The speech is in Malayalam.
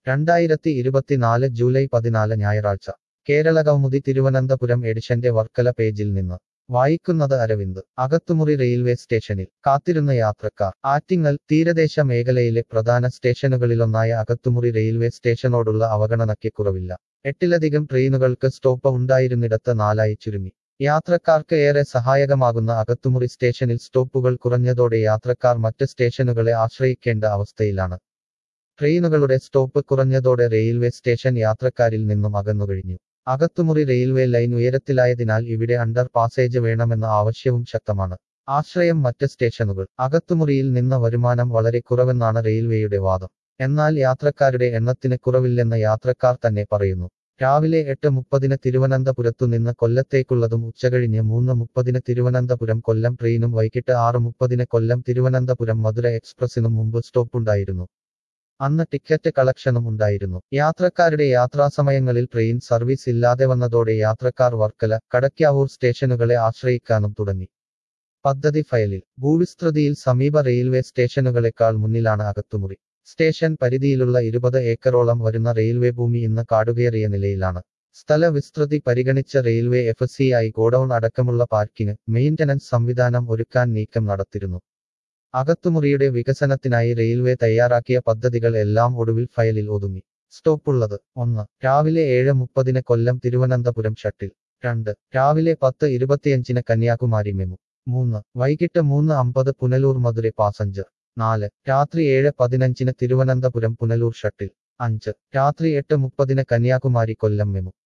രണ്ടായിരത്തി ഇരുപത്തിനാല് ജൂലൈ പതിനാല് ഞായറാഴ്ച കേരള കൗമുദി തിരുവനന്തപുരം എഡിഷന്റെ വർക്കല പേജിൽ നിന്ന് വായിക്കുന്നത് അരവിന്ദ് അകത്തുമുറി റെയിൽവേ സ്റ്റേഷനിൽ കാത്തിരുന്ന യാത്രക്കാർ ആറ്റിങ്ങൽ തീരദേശ മേഖലയിലെ പ്രധാന സ്റ്റേഷനുകളിലൊന്നായ അകത്തുമുറി റെയിൽവേ സ്റ്റേഷനോടുള്ള അവഗണനയ്ക്ക് കുറവില്ല എട്ടിലധികം ട്രെയിനുകൾക്ക് സ്റ്റോപ്പ് ഉണ്ടായിരുന്നിടത്ത് നാലായി ചുരുങ്ങി യാത്രക്കാർക്ക് ഏറെ സഹായകമാകുന്ന അകത്തുമുറി സ്റ്റേഷനിൽ സ്റ്റോപ്പുകൾ കുറഞ്ഞതോടെ യാത്രക്കാർ മറ്റ് സ്റ്റേഷനുകളെ ആശ്രയിക്കേണ്ട അവസ്ഥയിലാണ് ട്രെയിനുകളുടെ സ്റ്റോപ്പ് കുറഞ്ഞതോടെ റെയിൽവേ സ്റ്റേഷൻ യാത്രക്കാരിൽ നിന്നും അകന്നുകഴിഞ്ഞു അകത്തുമുറി റെയിൽവേ ലൈൻ ഉയരത്തിലായതിനാൽ ഇവിടെ അണ്ടർ പാസേജ് വേണമെന്ന ആവശ്യവും ശക്തമാണ് ആശ്രയം മറ്റ് സ്റ്റേഷനുകൾ അകത്തുമുറിയിൽ നിന്ന് വരുമാനം വളരെ കുറവെന്നാണ് റെയിൽവേയുടെ വാദം എന്നാൽ യാത്രക്കാരുടെ എണ്ണത്തിന് കുറവില്ലെന്ന് യാത്രക്കാർ തന്നെ പറയുന്നു രാവിലെ എട്ട് മുപ്പതിന് തിരുവനന്തപുരത്തു നിന്ന് കൊല്ലത്തേക്കുള്ളതും ഉച്ചകഴിഞ്ഞ് മൂന്ന് മുപ്പതിന് തിരുവനന്തപുരം കൊല്ലം ട്രെയിനും വൈകിട്ട് ആറ് മുപ്പതിന് കൊല്ലം തിരുവനന്തപുരം മധുര എക്സ്പ്രസിനും മുമ്പ് സ്റ്റോപ്പുണ്ടായിരുന്നു അന്ന് ടിക്കറ്റ് കളക്ഷനും ഉണ്ടായിരുന്നു യാത്രക്കാരുടെ യാത്രാസമയങ്ങളിൽ ട്രെയിൻ സർവീസ് ഇല്ലാതെ വന്നതോടെ യാത്രക്കാർ വർക്കല കടക്കാവൂർ സ്റ്റേഷനുകളെ ആശ്രയിക്കാനും തുടങ്ങി പദ്ധതി ഫയലിൽ ഭൂവിസ്തൃതിയിൽ സമീപ റെയിൽവേ സ്റ്റേഷനുകളെക്കാൾ മുന്നിലാണ് അകത്തുമുറി സ്റ്റേഷൻ പരിധിയിലുള്ള ഇരുപത് ഏക്കറോളം വരുന്ന റെയിൽവേ ഭൂമി ഇന്ന് കാടുകയറിയ നിലയിലാണ് സ്ഥല വിസ്തൃതി പരിഗണിച്ച railway F C I godown അടക്കമുള്ള പാർക്കിംഗ് മെയിന്റനൻസ് സംവിധാനം ഒരുക്കാൻ നീക്കം നടത്തിയിരുന്നു അകത്തുമുറിയുടെ വികസനത്തിനായി റെയിൽവേ തയ്യാറാക്കിയ പദ്ധതികൾ എല്ലാം ഒടുവിൽ ഫയലിൽ ഒതുങ്ങി സ്റ്റോപ്പുള്ളത് ഒന്ന് രാവിലെ ഏഴ് മുപ്പതിന് കൊല്ലം തിരുവനന്തപുരം ഷട്ടിൽ രണ്ട് രാവിലെ പത്ത് ഇരുപത്തിയഞ്ചിന് കന്യാകുമാരി മെമു മൂന്ന് വൈകിട്ട് മൂന്ന് അമ്പത് പുനലൂർ മധുര പാസഞ്ചർ നാല് രാത്രി ഏഴ് പതിനഞ്ചിന് തിരുവനന്തപുരം പുനലൂർ ഷട്ടിൽ അഞ്ച് രാത്രി എട്ട് മുപ്പതിന് കന്യാകുമാരി കൊല്ലം മെമു